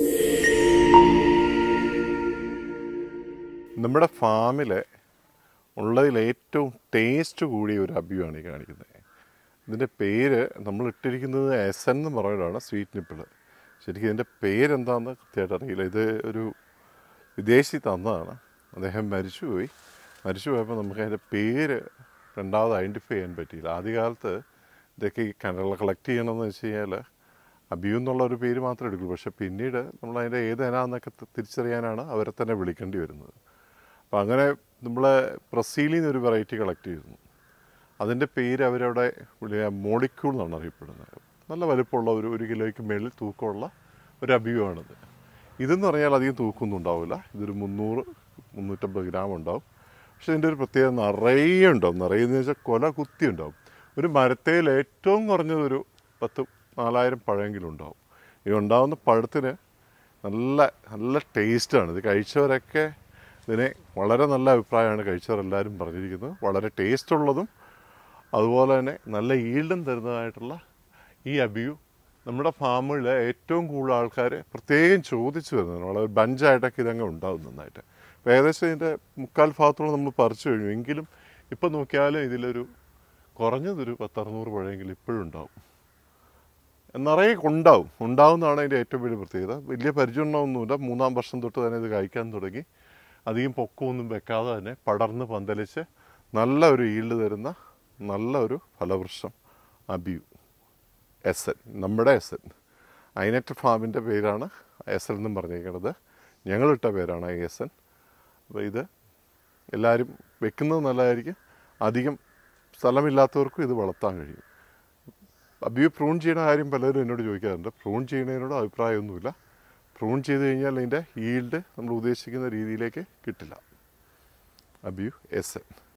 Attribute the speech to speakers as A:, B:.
A: നമ്മുടെ ഫാമിലെ ഉള്ളതിൽ ഏറ്റവും ടേസ്റ്റ് കൂടിയ ഒരു അബിയാണ് ഈ കാണിക്കുന്നത് ഇതിൻ്റെ പേര് നമ്മൾ ഇട്ടിരിക്കുന്നത് എസ് എൻ എന്ന് പറയുന്നതാണ് സ്വീറ്റ് നിപ്പിൾ ശരിക്കും ഇതിൻ്റെ പേരെന്താണെന്ന് കൃത്യമായിട്ട് അറിയില്ല ഇത് ഒരു വിദേശി തന്നതാണ് അദ്ദേഹം മരിച്ചുപോയി മരിച്ചു പോയപ്പോൾ നമുക്ക് അതിൻ്റെ പേര് രണ്ടാമത് ഐഡൻറ്റിഫൈ ചെയ്യാൻ പറ്റിയില്ല ആദ്യകാലത്ത് ഇതൊക്കെ ഈ കനകൾ കളക്ട് ചെയ്യണമെന്ന് വെച്ച് കഴിഞ്ഞാൽ അബിയു എന്നുള്ള ഒരു പേര് മാത്രമേ എടുക്കുള്ളൂ പക്ഷെ പിന്നീട് നമ്മൾ അതിൻ്റെ ഏത് ഇനാന്നൊക്കെ തി- തിരിച്ചറിയാനാണ് അവരെ തന്നെ വിളിക്കേണ്ടി വരുന്നത് അപ്പം അങ്ങനെ നമ്മൾ ബ്രസീലിൽ നിന്ന് ഒരു വെറൈറ്റി കളക്ട് ചെയ്തിരുന്നു അതിൻ്റെ പേര് അവരവിടെ വിളിയ മോളിക്യൂൾ എന്നാണ് അറിയപ്പെടുന്നത് നല്ല വലുപ്പമുള്ള ഒരു ഒരു കിലോയ്ക്ക് മേളിൽ തൂക്കമുള്ള ഒരു അബിയുവാണിത് ഇതെന്ന് പറഞ്ഞാൽ അധികം തൂക്കമൊന്നും ഉണ്ടാവില്ല ഇതൊരു മുന്നൂറ് മുന്നൂറ്റമ്പത് ഗ്രാം ഉണ്ടാവും പക്ഷെ ഇതിൻ്റെ ഒരു പ്രത്യേകത നിറയെ ഉണ്ടാവും നിറയെന്ന് വെച്ചാൽ കൊല കുത്തി ഉണ്ടാവും ഒരു മരത്തേൽ ഏറ്റവും കുറഞ്ഞത് ഒരു പത്ത് നാലായിരം പഴമെങ്കിലും ഉണ്ടാവും ഈ ഉണ്ടാവുന്ന പഴത്തിന് നല്ല നല്ല ടേസ്റ്റാണ് ഇത് കഴിച്ചവരൊക്കെ ഇതിനെ വളരെ നല്ല അഭിപ്രായമാണ് കഴിച്ചവരെല്ലാവരും പറഞ്ഞിരിക്കുന്നത് വളരെ ടേസ്റ്റ് ഉള്ളതും അതുപോലെ തന്നെ നല്ല ഈൽഡും തരുന്നതായിട്ടുള്ള ഈ അബിയു നമ്മുടെ ഫാമിൽ ഏറ്റവും കൂടുതൽ ആൾക്കാർ പ്രത്യേകം ചോദിച്ചു വരുന്നതാണ് വളരെ ബഞ്ചായിട്ടൊക്കെ ഇതങ്ങ് ഉണ്ടാവും നന്നായിട്ട് അപ്പോൾ ഏകദേശം ഇതിൻ്റെ മുക്കാൽ ഭാഗത്തോളം നമ്മൾ പറിച്ചു കഴിഞ്ഞു എങ്കിലും ഇപ്പം നോക്കിയാലും ഇതിലൊരു കുറഞ്ഞതൊരു പത്തറുന്നൂറ് പഴമെങ്കിലും ഇപ്പോഴും ഉണ്ടാവും നിറയെ ഉണ്ടാവും ഉണ്ടാവുന്നതാണ് അതിൻ്റെ ഏറ്റവും വലിയ പ്രത്യേകത വലിയ പരിചയമൊന്നുമില്ല മൂന്നാം വർഷം തൊട്ട് തന്നെ ഇത് കഴിക്കാൻ തുടങ്ങി അധികം പൊക്കമൊന്നും വെക്കാതെ തന്നെ പടർന്ന് പന്തലിച്ച് നല്ല ഒരു ഈൽഡ് തരുന്ന നല്ല ഒരു ഫലവൃക്ഷം അബിയു എസ് എൻ നമ്മുടെ എസ് എൻ ഐനറ്റ് ഫാമിൻ്റെ പേരാണ് എസ് എൻ എന്നും പറഞ്ഞിരിക്കുന്നത് ഞങ്ങളിട്ട പേരാണ് ഐ എസ് എൻ അപ്പോൾ ഇത് എല്ലാവരും വെക്കുന്നത് നല്ലതായിരിക്കും അധികം സ്ഥലമില്ലാത്തവർക്കും ഇത് വളർത്താൻ കഴിയും അബിയു പ്രൂൺ ചെയ്യുന്ന കാര്യം പലരും എന്നോട് ചോദിക്കാറുണ്ട് പ്രൂൺ ചെയ്യുന്നതിനോട് അഭിപ്രായമൊന്നുമില്ല പ്രൂൺ ചെയ്ത് കഴിഞ്ഞാൽ അതിൻ്റെ ഈൽഡ് നമ്മൾ ഉദ്ദേശിക്കുന്ന രീതിയിലേക്ക് കിട്ടില്ല അബിയു എസ് എൻ